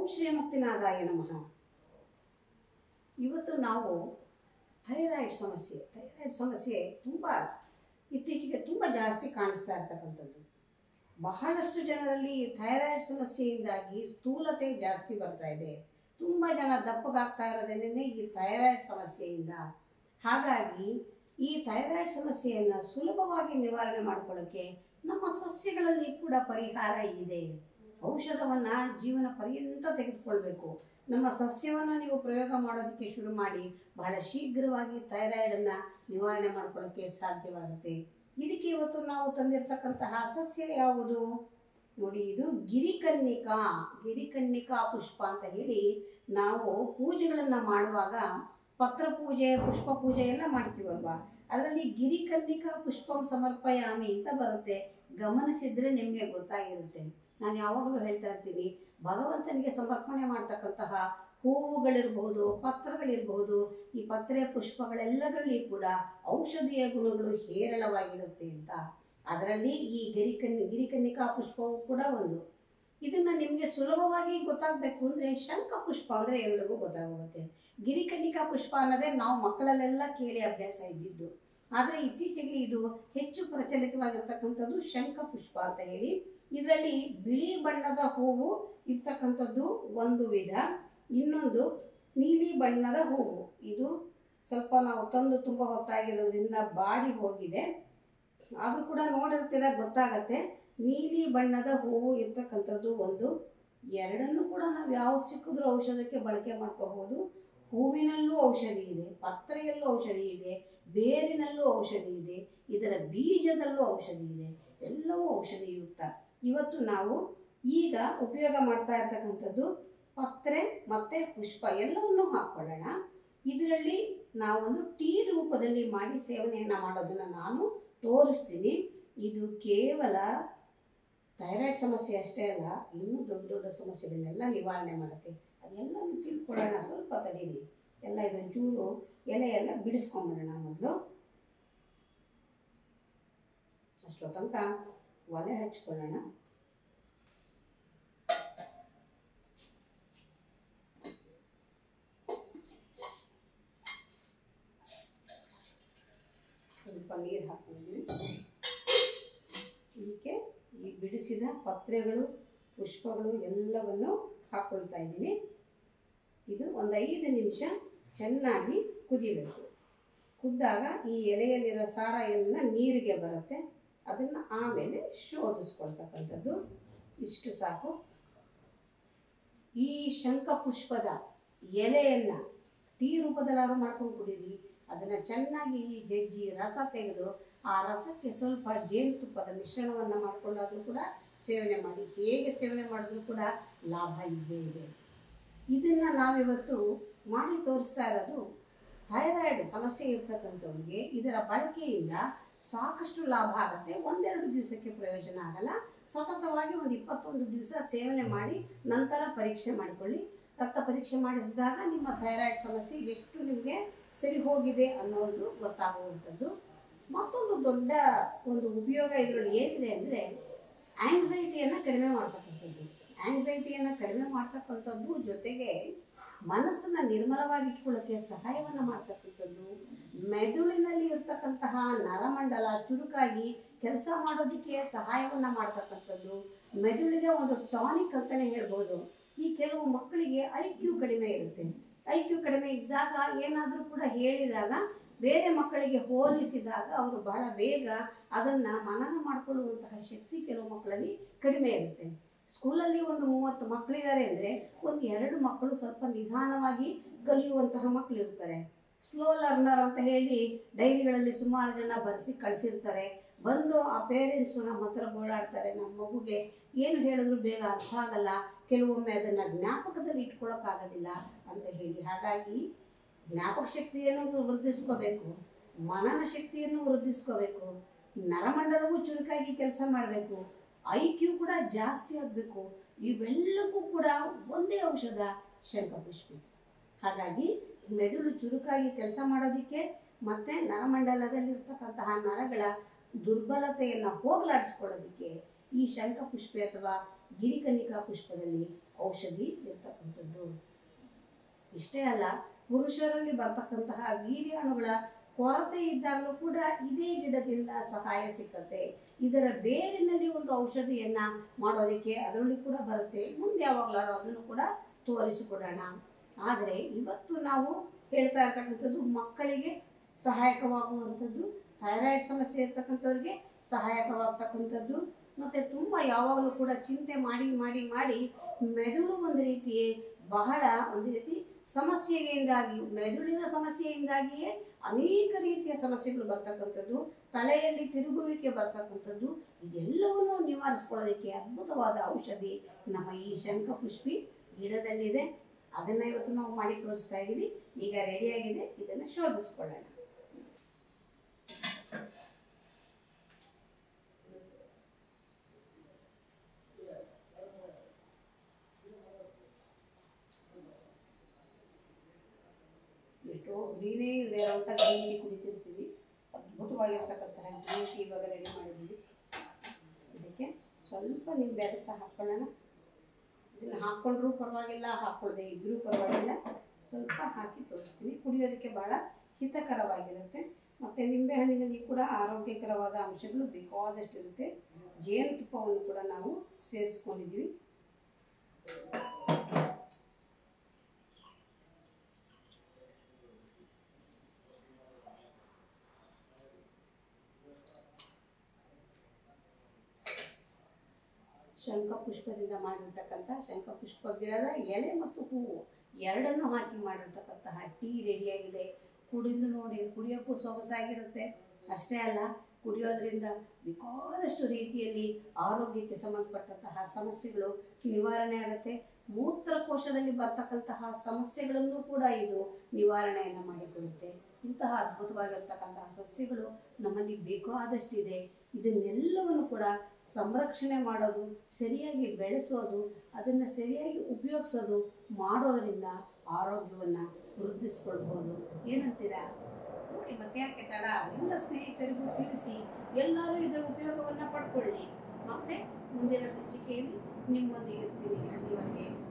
ಓಂ ಶ್ರೀಮುಕ್ತಿನಾಗಾಯ ನಮಃ ಇವತ್ತು ನಾವು ಥೈರಾಯ್ಡ್ ಸಮಸ್ಯೆ ಥೈರಾಯ್ಡ್ ಸಮಸ್ಯೆ ತುಂಬ ಇತ್ತೀಚೆಗೆ ತುಂಬ ಜಾಸ್ತಿ ಕಾಣಿಸ್ತಾ ಇರ್ತಕ್ಕಂಥದ್ದು ಬಹಳಷ್ಟು ಜನರಲ್ಲಿ ಥೈರಾಯ್ಡ್ ಸಮಸ್ಯೆಯಿಂದಾಗಿ ಸ್ಥೂಲತೆ ಜಾಸ್ತಿ ಬರ್ತಾ ಇದೆ ತುಂಬ ಜನ ದಪ್ಪಗಾಗ್ತಾ ಇರೋದೇನೇ ಈ ಥೈರಾಯ್ಡ್ ಸಮಸ್ಯೆಯಿಂದ ಹಾಗಾಗಿ ಈ ಥೈರಾಯ್ಡ್ ಸಮಸ್ಯೆಯನ್ನು ಸುಲಭವಾಗಿ ನಿವಾರಣೆ ಮಾಡ್ಕೊಳ್ಳೋಕ್ಕೆ ನಮ್ಮ ಸಸ್ಯಗಳಲ್ಲಿ ಕೂಡ ಪರಿಹಾರ ಇದೆ ಔಷಧವನ್ನು ಜೀವನ ಪರ್ಯಂತ ತೆಗೆದುಕೊಳ್ಬೇಕು ನಮ್ಮ ಸಸ್ಯವನ್ನು ನೀವು ಪ್ರಯೋಗ ಮಾಡೋದಕ್ಕೆ ಶುರು ಮಾಡಿ ಬಹಳ ಶೀಘ್ರವಾಗಿ ಥೈರಾಯ್ಡನ್ನು ನಿವಾರಣೆ ಮಾಡ್ಕೊಳ್ಳೋಕ್ಕೆ ಸಾಧ್ಯವಾಗುತ್ತೆ ಇದಕ್ಕೆ ಇವತ್ತು ನಾವು ತಂದಿರತಕ್ಕಂತಹ ಸಸ್ಯ ಯಾವುದು ನೋಡಿ ಇದು ಗಿರಿಕನ್ನಿಕಾ ಗಿರಿಕನ್ನಿಕಾ ಪುಷ್ಪ ಅಂತ ಹೇಳಿ ನಾವು ಪೂಜೆಗಳನ್ನು ಮಾಡುವಾಗ ಪತ್ರ ಪೂಜೆ ಪುಷ್ಪ ಪೂಜೆ ಎಲ್ಲ ಮಾಡ್ತೀವಲ್ವಾ ಅದರಲ್ಲಿ ಗಿರಿಕನ್ನಿಕಾ ಪುಷ್ಪಂ ಸಮರ್ಪಯಾಮಿ ಅಂತ ಬರುತ್ತೆ ಗಮನಿಸಿದ್ರೆ ನಿಮಗೆ ಗೊತ್ತಾಗಿರುತ್ತೆ ನಾನು ಯಾವಾಗಲೂ ಹೇಳ್ತಾ ಇರ್ತೀನಿ ಭಗವಂತನಿಗೆ ಸಮರ್ಪಣೆ ಮಾಡ್ತಕ್ಕಂತಹ ಹೂವುಗಳಿರಬಹುದು ಪತ್ರಗಳಿರಬಹುದು ಈ ಪತ್ರೆ ಪುಷ್ಪಗಳೆಲ್ಲದರಲ್ಲಿ ಕೂಡ ಔಷಧೀಯ ಗುಣಗಳು ಹೇರಳವಾಗಿರುತ್ತೆ ಅಂತ ಅದರಲ್ಲಿ ಈ ಗಿರಿಕನ್ನಿ ಗಿರಿಕನ್ನಿಕಾ ಪುಷ್ಪವು ಕೂಡ ಒಂದು ಇದನ್ನು ನಿಮಗೆ ಸುಲಭವಾಗಿ ಗೊತ್ತಾಗಬೇಕು ಅಂದರೆ ಶಂಖ ಪುಷ್ಪ ಅಂದರೆ ಎಲ್ರಿಗೂ ಗೊತ್ತಾಗುತ್ತೆ ಗಿರಿಕನ್ನಿಕಾ ಪುಷ್ಪ ಅನ್ನೋದೇ ನಾವು ಮಕ್ಕಳಲ್ಲೆಲ್ಲ ಕೇಳಿ ಅಭ್ಯಾಸ ಇದ್ದಿದ್ದು ಆದರೆ ಇತ್ತೀಚೆಗೆ ಇದು ಹೆಚ್ಚು ಪ್ರಚಲಿತವಾಗಿರ್ತಕ್ಕಂಥದ್ದು ಶಂಖ ಪುಷ್ಪ ಅಂತ ಹೇಳಿ ಇದರಲ್ಲಿ ಬಿಳಿ ಬಣ್ಣದ ಹೂವು ಇರ್ತಕ್ಕಂಥದ್ದು ಒಂದು ವಿಧ ಇನ್ನೊಂದು ನೀಲಿ ಬಣ್ಣದ ಹೂವು ಇದು ಸ್ವಲ್ಪ ನಾವು ತಂದು ತುಂಬ ಹೊತ್ತಾಗಿರೋದ್ರಿಂದ ಬಾಡಿ ಹೋಗಿದೆ ಆದರೂ ಕೂಡ ನೋಡಿರ್ತೀರ ಗೊತ್ತಾಗತ್ತೆ ನೀಲಿ ಬಣ್ಣದ ಹೂವು ಇರ್ತಕ್ಕಂಥದ್ದು ಒಂದು ಎರಡನ್ನೂ ಕೂಡ ನಾವು ಯಾವ್ದು ಸಿಕ್ಕಿದ್ರೂ ಔಷಧಕ್ಕೆ ಬಳಕೆ ಮಾಡ್ಕೋಬಹುದು ಹೂವಿನಲ್ಲೂ ಔಷಧಿ ಇದೆ ಪತ್ರೆಯಲ್ಲೂ ಔಷಧಿ ಇದೆ ಬೇರಿನಲ್ಲೂ ಔಷಧಿ ಇದೆ ಇದರ ಬೀಜದಲ್ಲೂ ಔಷಧಿ ಇದೆ ಎಲ್ಲವೂ ಔಷಧಿಯುಕ್ತ ಇವತ್ತು ನಾವು ಈಗ ಉಪಯೋಗ ಮಾಡ್ತಾ ಇರ್ತಕ್ಕಂಥದ್ದು ಪತ್ರೆ ಮತ್ತು ಪುಷ್ಪ ಎಲ್ಲವನ್ನೂ ಹಾಕ್ಕೊಳ್ಳೋಣ ಇದರಲ್ಲಿ ನಾವೊಂದು ಟೀ ರೂಪದಲ್ಲಿ ಮಾಡಿ ಸೇವನೆಯನ್ನು ಮಾಡೋದನ್ನು ನಾನು ತೋರಿಸ್ತೀನಿ ಇದು ಕೇವಲ ಥೈರಾಯ್ಡ್ ಸಮಸ್ಯೆ ಅಷ್ಟೇ ಅಲ್ಲ ಇನ್ನೂ ದೊಡ್ಡ ದೊಡ್ಡ ಸಮಸ್ಯೆಗಳನ್ನೆಲ್ಲ ನಿವಾರಣೆ ಮಾಡುತ್ತೆ ಅದೆಲ್ಲನೂ ತಿಳ್ಕೊಳ್ಳೋಣ ಸ್ವಲ್ಪ ತಡೀರಿ ಎಲ್ಲ ಇದೊಂದು ಚೂರು ಎಲೆ ಎಲ್ಲ ಬಿಡಿಸ್ಕೊಂಬಿಡೋಣ ಮೊದಲು ಅಷ್ಟೋ ತನಕ ಒಲೆ ಹಚ್ಕೊಳ್ಳೋಣ ಸ್ವಲ್ಪ ನೀರು ಹಾಕ್ಕೊಂಡಿದ್ದೀನಿ ಇದಕ್ಕೆ ಈ ಬಿಡಿಸಿದ ಪತ್ರೆಗಳು ಪುಷ್ಪಗಳು ಎಲ್ಲವನ್ನು ಹಾಕ್ಕೊಳ್ತಾ ಇದ್ದೀನಿ ಇದು ಒಂದು ಐದು ನಿಮಿಷ ಚೆನ್ನಾಗಿ ಕುದಿಬೇಕು ಕುದ್ದಾಗ ಈ ಎಲೆಯಲ್ಲಿರೋ ಸಾರ ಎಲ್ಲ ನೀರಿಗೆ ಬರುತ್ತೆ ಅದನ್ನು ಆಮೇಲೆ ಶೋಧಿಸ್ಕೊಳ್ತಕ್ಕಂಥದ್ದು ಇಷ್ಟು ಸಾಕು ಈ ಶಂಖ ಪುಷ್ಪದ ಎಲೆಯನ್ನು ಟೀ ರೂಪದಲ್ಲಾದ್ರೂ ಮಾಡ್ಕೊಂಡು ಕುಡೀರಿ ಅದನ್ನು ಚೆನ್ನಾಗಿ ಜಜ್ಜಿ ರಸ ತೆಗೆದು ಆ ರಸಕ್ಕೆ ಸ್ವಲ್ಪ ಜೇನುತುಪ್ಪದ ಮಿಶ್ರಣವನ್ನು ಮಾಡಿಕೊಂಡಾದರೂ ಕೂಡ ಸೇವನೆ ಮಾಡಿ ಹೇಗೆ ಸೇವನೆ ಮಾಡಿದ್ರೂ ಕೂಡ ಲಾಭ ಇದ್ದೇ ಇದೆ ಇದನ್ನು ನಾವಿವತ್ತು ಮಾಡಿ ತೋರಿಸ್ತಾ ಇರೋದು ಥೈರಾಯ್ಡ್ ಸಮಸ್ಯೆ ಇರ್ತಕ್ಕಂಥವ್ರಿಗೆ ಇದರ ಬಳಕೆಯಿಂದ ಸಾಕಷ್ಟು ಲಾಭ ಆಗುತ್ತೆ ಒಂದೆರಡು ದಿವಸಕ್ಕೆ ಪ್ರಯೋಜನ ಆಗಲ್ಲ ಸತತವಾಗಿ ಒಂದು ಇಪ್ಪತ್ತೊಂದು ದಿವಸ ಸೇವನೆ ಮಾಡಿ ನಂತರ ಪರೀಕ್ಷೆ ಮಾಡಿಕೊಳ್ಳಿ ರಕ್ತ ಪರೀಕ್ಷೆ ಮಾಡಿಸಿದಾಗ ನಿಮ್ಮ ಥೈರಾಯ್ಡ್ ಸಮಸ್ಯೆ ಎಷ್ಟು ನಿಮಗೆ ಸರಿ ಹೋಗಿದೆ ಅನ್ನೋದು ಗೊತ್ತಾಗುವಂಥದ್ದು ಮತ್ತೊಂದು ದೊಡ್ಡ ಒಂದು ಉಪಯೋಗ ಇದರಲ್ಲಿ ಏನಿದೆ ಅಂದರೆ ಆಂಗ್ಸೈಟಿಯನ್ನು ಕಡಿಮೆ ಮಾಡ್ತಕ್ಕಂಥದ್ದು ಆಂಗ್ಸೈಟಿಯನ್ನು ಕಡಿಮೆ ಮಾಡ್ತಕ್ಕಂಥದ್ದು ಜೊತೆಗೆ ಮನಸ್ಸನ್ನು ನಿರ್ಮಲವಾಗಿ ಇಟ್ಕೊಳ್ಳೋಕ್ಕೆ ಸಹಾಯವನ್ನು ಮಾಡ್ತಕ್ಕಂಥದ್ದು ಮೆದುಳಿನಲ್ಲಿ ಇರ್ತಕ್ಕಂತಹ ನರಮಂಡಲ ಚುರುಕಾಗಿ ಕೆಲಸ ಮಾಡೋದಕ್ಕೆ ಸಹಾಯವನ್ನು ಮಾಡ್ತಕ್ಕಂಥದ್ದು ಮೆದುಳಿಗೆ ಒಂದು ಟಾನಿಕ್ ಅಂತಲೇ ಹೇಳ್ಬೋದು ಈ ಕೆಲವು ಮಕ್ಕಳಿಗೆ ಐ ಕ್ಯೂ ಕಡಿಮೆ ಇರುತ್ತೆ ಐ ಕ್ಯೂ ಕಡಿಮೆ ಇದ್ದಾಗ ಏನಾದರೂ ಕೂಡ ಹೇಳಿದಾಗ ಬೇರೆ ಮಕ್ಕಳಿಗೆ ಹೋಲಿಸಿದಾಗ ಅವರು ಬಹಳ ಬೇಗ ಅದನ್ನು ಮನನ ಮಾಡಿಕೊಳ್ಳುವಂತಹ ಶಕ್ತಿ ಕೆಲವು ಮಕ್ಕಳಲ್ಲಿ ಕಡಿಮೆ ಇರುತ್ತೆ ಸ್ಕೂಲಲ್ಲಿ ಒಂದು ಮೂವತ್ತು ಮಕ್ಕಳಿದ್ದಾರೆ ಅಂದರೆ ಒಂದು ಎರಡು ಮಕ್ಕಳು ಸ್ವಲ್ಪ ನಿಧಾನವಾಗಿ ಕಲಿಯುವಂತಹ ಮಕ್ಕಳು ಇರ್ತಾರೆ ಸ್ಲೋ ಲರ್ನರ್ ಅಂತ ಹೇಳಿ ಡೈರಿಗಳಲ್ಲಿ ಸುಮಾರು ಜನ ಬರೆಸಿ ಕಳಿಸಿರ್ತಾರೆ ಬಂದು ಆ ಪೇರೆಂಟ್ಸು ನಮ್ಮ ಹತ್ರ ಗೋಳಾಡ್ತಾರೆ ನಮ್ಮ ಮಗುಗೆ ಏನು ಹೇಳಿದ್ರು ಬೇಗ ಅರ್ಥ ಆಗಲ್ಲ ಕೆಲವೊಮ್ಮೆ ಅದನ್ನು ಜ್ಞಾಪಕದಲ್ಲಿ ಇಟ್ಕೊಳ್ಳೋಕ್ಕಾಗೋದಿಲ್ಲ ಅಂತ ಹೇಳಿ ಹಾಗಾಗಿ ಜ್ಞಾಪಕ ಶಕ್ತಿಯನ್ನು ವೃದ್ಧಿಸ್ಕೋಬೇಕು ಮನನ ಶಕ್ತಿಯನ್ನು ವೃದ್ಧಿಸ್ಕೋಬೇಕು ನರಮಂಡಲವೂ ಚುರುಕಾಗಿ ಕೆಲಸ ಮಾಡಬೇಕು ಐ ಕ್ಯೂ ಕೂಡ ಜಾಸ್ತಿ ಆಗಬೇಕು ಇವೆಲ್ಲಕ್ಕೂ ಕೂಡ ಒಂದೇ ಔಷಧ ಶಂಖಪುಷ್ಪಿ ಹಾಗಾಗಿ ಮೆದುಳು ಚುರುಕಾಗಿ ಕೆಲಸ ಮಾಡೋದಕ್ಕೆ ಮತ್ತು ನರಮಂಡಲದಲ್ಲಿರ್ತಕ್ಕಂತಹ ನರಗಳ ದುರ್ಬಲತೆಯನ್ನು ಹೋಗಲಾಡಿಸ್ಕೊಳ್ಳೋದಕ್ಕೆ ಈ ಶಂಖಪುಷ್ಪೆ ಅಥವಾ ಗಿರಿಕನಿಕಾ ಪುಷ್ಪದಲ್ಲಿ ಔಷಧಿ ಇರ್ತಕ್ಕಂಥದ್ದು ಇಷ್ಟೇ ಅಲ್ಲ ಪುರುಷರಲ್ಲಿ ಬರ್ತಕ್ಕಂತಹ ವೀರ್ಯಾಣುಗಳ ಕೊರತೆ ಇದ್ದಾಗಲೂ ಕೂಡ ಇದೇ ಗಿಡದಿಂದ ಸಹಾಯ ಸಿಕ್ಕತ್ತೆ ಇದರ ಬೇರಿನಲ್ಲಿ ಒಂದು ಔಷಧಿಯನ್ನ ಮಾಡೋದಕ್ಕೆ ಅದರಲ್ಲಿ ಕೂಡ ಬರುತ್ತೆ ಮುಂದೆ ಯಾವಾಗಲಾರು ಅದನ್ನು ಕೂಡ ತೋರಿಸಿಕೊಡೋಣ ಆದರೆ ಇವತ್ತು ನಾವು ಹೇಳ್ತಾ ಇರ್ತಕ್ಕಂಥದ್ದು ಮಕ್ಕಳಿಗೆ ಸಹಾಯಕವಾಗುವಂಥದ್ದು ಥೈರಾಯ್ಡ್ ಸಮಸ್ಯೆ ಇರ್ತಕ್ಕಂಥವ್ರಿಗೆ ಸಹಾಯಕವಾಗ್ತಕ್ಕಂಥದ್ದು ಮತ್ತು ತುಂಬ ಯಾವಾಗಲೂ ಕೂಡ ಚಿಂತೆ ಮಾಡಿ ಮಾಡಿ ಮಾಡಿ ಮೆದುಳು ಒಂದು ರೀತಿ ಬಹಳ ಒಂದು ರೀತಿ ಸಮಸ್ಯೆಯಿಂದಾಗಿ ಮೆದುಳಿನ ಸಮಸ್ಯೆಯಿಂದಾಗಿಯೇ ಅನೇಕ ರೀತಿಯ ಸಮಸ್ಯೆಗಳು ಬರ್ತಕ್ಕಂಥದ್ದು ತಲೆಯಲ್ಲಿ ತಿರುಗುವಿಕೆ ಬರ್ತಕ್ಕಂಥದ್ದು ಇದೆಲ್ಲವನ್ನೂ ನಿವಾರಿಸ್ಕೊಳ್ಳೋದಕ್ಕೆ ಅದ್ಭುತವಾದ ಔಷಧಿ ನಮ್ಮ ಈ ಶಂಖಪುಷ್ಪಿ ಗಿಡದಲ್ಲಿದೆ ಅದನ್ನು ಇವತ್ತು ನಾವು ಮಾಡಿ ತೋರಿಸ್ತಾ ಇದ್ದೀವಿ ಈಗ ರೆಡಿಯಾಗಿದೆ ಇದನ್ನು ಶೋಧಿಸ್ಕೊಳ್ಳೋಣ ಎಷ್ಟೋ ಗ್ರೀನೇ ಇಲ್ಲದೆ ಇರೋಂಥ ಗ್ರೀನ್ ಟೀ ಕುಡಿತಿರ್ತೀವಿ ಅದ್ಭುತವಾಗಿರ್ತಕ್ಕಂತಹ ಗ್ರೀನ್ ಟೀ ಇವಾಗ ರೆಡಿ ಮಾಡಿದ್ದೀವಿ ಇದಕ್ಕೆ ಸ್ವಲ್ಪ ನಿಂಬೆ ರಸ ಹಾಕ್ಕೊಳ್ಳೋಣ ಇದನ್ನು ಹಾಕ್ಕೊಂಡ್ರೂ ಪರವಾಗಿಲ್ಲ ಹಾಕ್ಕೊಳ್ದೆ ಇದ್ರೂ ಪರವಾಗಿಲ್ಲ ಸ್ವಲ್ಪ ಹಾಕಿ ತೋರಿಸ್ತೀನಿ ಕುಡಿಯೋದಕ್ಕೆ ಭಾಳ ಹಿತಕರವಾಗಿರುತ್ತೆ ಮತ್ತು ನಿಂಬೆಹಣ್ಣಿನಲ್ಲಿ ಕೂಡ ಆರೋಗ್ಯಕರವಾದ ಅಂಶಗಳು ಬೇಕಾದಷ್ಟು ಇರುತ್ತೆ ಜೇನುತುಪ್ಪವನ್ನು ಕೂಡ ನಾವು ಸೇರಿಸ್ಕೊಂಡಿದ್ದೀವಿ ಶಂಖಪುಷ್ಪದಿಂದ ಮಾಡಿರ್ತಕ್ಕಂಥ ಶಂಖಪುಷ್ಪ ಗಿಡದ ಎಲೆ ಮತ್ತು ಹೂವು ಎರಡನ್ನೂ ಹಾಕಿ ಮಾಡಿರ್ತಕ್ಕಂತಹ ಟೀ ರೆಡಿಯಾಗಿದೆ ಕುಡಿದು ನೋಡಿ ಕುಡಿಯೋಕ್ಕೂ ಸೊಗಸಾಗಿರುತ್ತೆ ಅಷ್ಟೇ ಅಲ್ಲ ಕುಡಿಯೋದ್ರಿಂದ ಬೇಕಾದಷ್ಟು ರೀತಿಯಲ್ಲಿ ಆರೋಗ್ಯಕ್ಕೆ ಸಂಬಂಧಪಟ್ಟಂತಹ ಸಮಸ್ಯೆಗಳು ನಿವಾರಣೆ ಆಗುತ್ತೆ ಮೂತ್ರಕೋಶದಲ್ಲಿ ಬರ್ತಕ್ಕಂತಹ ಸಮಸ್ಯೆಗಳನ್ನು ಕೂಡ ಇದು ನಿವಾರಣೆಯನ್ನು ಮಾಡಿಕೊಡುತ್ತೆ ಇಂತಹ ಅದ್ಭುತವಾಗಿರ್ತಕ್ಕಂತಹ ಸಸ್ಯಗಳು ನಮ್ಮಲ್ಲಿ ಬೇಕಾದಷ್ಟಿದೆ ಇದನ್ನೆಲ್ಲವನ್ನು ಕೂಡ ಸಂರಕ್ಷಣೆ ಮಾಡೋದು ಸರಿಯಾಗಿ ಬೆಳೆಸೋದು ಅದನ್ನು ಸರಿಯಾಗಿ ಉಪಯೋಗಿಸೋದು ಮಾಡೋದರಿಂದ ಆರೋಗ್ಯವನ್ನು ವೃದ್ಧಿಸ್ಕೊಳ್ಬೋದು ಏನಂತೀರಾ ನೋಡಿ ಮತ್ತೆ ಯಾಕೆ ತಡ ಎಲ್ಲ ಸ್ನೇಹಿತರಿಗೂ ತಿಳಿಸಿ ಎಲ್ಲರೂ ಇದರ ಉಪಯೋಗವನ್ನು ಪಡ್ಕೊಳ್ಳಿ ಮತ್ತೆ ಮುಂದಿನ ಸಂಚಿಕೆಯಲ್ಲಿ ನಿಮ್ಮೊಂದಿಗೆ ಇರ್ತೀನಿ ಅಲ್ಲಿವರೆಗೆ